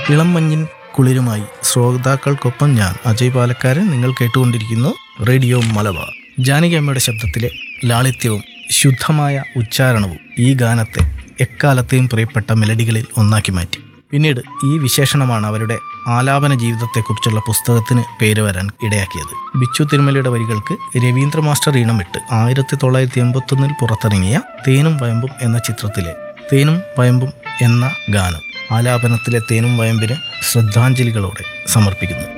ഇളം മഞ്ഞിൻ കുളിരുമായി ശ്രോതാക്കൾക്കൊപ്പം ഞാൻ അജയ് പാലക്കാരൻ നിങ്ങൾ കേട്ടുകൊണ്ടിരിക്കുന്നു റേഡിയോ മലബാർ ജാനകി അമ്മയുടെ ശബ്ദത്തിലെ ലാളിത്യവും ശുദ്ധമായ ഉച്ചാരണവും ഈ ഗാനത്തെ എക്കാലത്തെയും പ്രിയപ്പെട്ട മെലഡികളിൽ ഒന്നാക്കി മാറ്റി പിന്നീട് ഈ വിശേഷണമാണ് അവരുടെ ആലാപന ജീവിതത്തെക്കുറിച്ചുള്ള പുസ്തകത്തിന് പേര് വരാൻ ഇടയാക്കിയത് ബിച്ചു തിരുമലയുടെ വരികൾക്ക് രവീന്ദ്ര മാസ്റ്റർ ഈണമിട്ട് ആയിരത്തി തൊള്ളായിരത്തി എൺപത്തൊന്നിൽ പുറത്തിറങ്ങിയ തേനും വയമ്പും എന്ന ചിത്രത്തിലെ തേനും വയമ്പും എന്ന ഗാനം ആലാപനത്തിലെ തേനും വയമ്പിന് ശ്രദ്ധാഞ്ജലികളോടെ സമർപ്പിക്കുന്നു